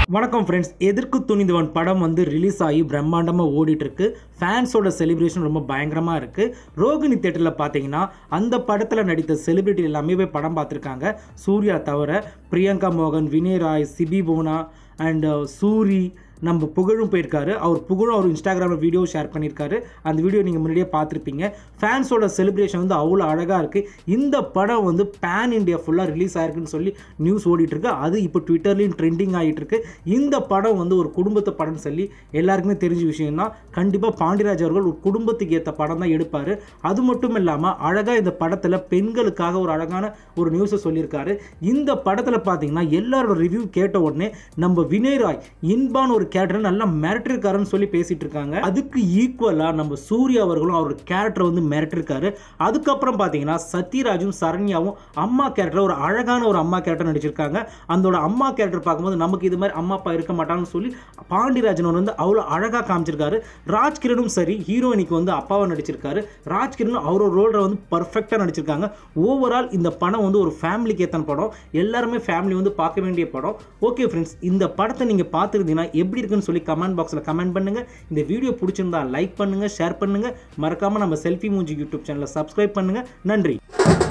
வணக்கம் ஃப்ரெண்ட்ஸ் எதிர்க்கு துணிந்தவன் படம் வந்து ரிலீஸ் ஆகி பிரம்மாண்டமாக ஓடிட்டு இருக்கு ஃபேன்ஸோட செலிப்ரேஷன் ரொம்ப பயங்கரமாக இருக்கு ரோகிணி தேட்டரில் பார்த்தீங்கன்னா அந்த படத்தில் நடித்த செலிபிரிட்டி எல்லாமே போய் படம் பார்த்துருக்காங்க சூர்யா தவிர பிரியங்கா மோகன் வினய் ராய் சிபி போனா அண்ட் சூரி நம்ம புகழும் போயிருக்காரு அவர் புகழும் அவர் இன்ஸ்டாகிராமில் வீடியோ ஷேர் பண்ணியிருக்காரு அந்த வீடியோ நீங்கள் முன்னாடியே பார்த்துருப்பீங்க ஃபேன்ஸோட செலிப்ரேஷன் வந்து அவ்வளோ அழகாக இருக்குது இந்த படம் வந்து பேன் இண்டியா ஃபுல்லாக ரிலீஸ் ஆயிருக்குன்னு சொல்லி நியூஸ் ஓடிட்டுருக்கு அது இப்போ ட்விட்டர்லேயும் ட்ரெண்டிங் ஆகிட்டு இருக்கு இந்த படம் வந்து ஒரு குடும்பத்து படம்னு சொல்லி எல்லாருக்குமே தெரிஞ்ச விஷயம் தான் கண்டிப்பாக பாண்டியராஜ் அவர்கள் ஒரு குடும்பத்துக்கு ஏற்ற படம் தான் எடுப்பார் அது மட்டும் இல்லாமல் அழகாக இந்த படத்தில் பெண்களுக்காக ஒரு அழகான ஒரு நியூஸை சொல்லியிருக்காரு இந்த படத்தில் பார்த்தீங்கன்னா எல்லாரோட ரிவ்யூ கேட்ட உடனே நம்ம வினய் ராய் இன்பான் ஒரு கேரக்டர் நல்லா மிரட்டிருக்காருன்னு சொல்லி பேசிட்டு இருக்காங்க அதுக்கு ஈக்குவலாக நம்ம சூர்யா அவர்களும் அவரோட கேரக்டர் வந்து மிரட்டிருக்காரு அதுக்கப்புறம் பார்த்தீங்கன்னா சத்யராஜும் சரண்யாவும் அம்மா கேரக்டர் ஒரு அழகான ஒரு அம்மா கேரக்டர் நடிச்சிருக்காங்க அதோட அம்மா கேரக்டர் பார்க்கும்போது நமக்கு இது மாதிரி அம்மா அப்பா இருக்க மாட்டாங்கன்னு சொல்லி பாண்டியராஜன் வந்து அவ்வளோ அழகாக காமிச்சிருக்காரு ராஜ்கிரனும் சரி ஹீரோயினிக்கு வந்து அப்பாவை நடிச்சிருக்காரு ராஜ்கிரனும் அவரோட ரோலை வந்து பர்ஃபெக்டாக நடிச்சிருக்காங்க ஓவரால் இந்த படம் வந்து ஒரு ஃபேமிலிக்கு ஏத்தன படம் எல்லாருமே ஃபேமிலி வந்து பார்க்க வேண்டிய படம் ஓகே ஃப்ரெண்ட்ஸ் இந்த படத்தை நீங்கள் பார்த்துருந்தீங்கன்னா எப்படி இருக்குன்னு சொல்லி கமெண்ட் பாக்ஸில் கமெண்ட் பண்ணுங்க இந்த வீடியோ பிடிச்சிருந்தா லைக் பண்ணுங்க ஷேர் பண்ணுங்க மறக்காம நம்ம செல்ஃபி மூஞ்சி யூடியூப் சேனலை சப்ஸ்கிரைப் பண்ணுங்க நன்றி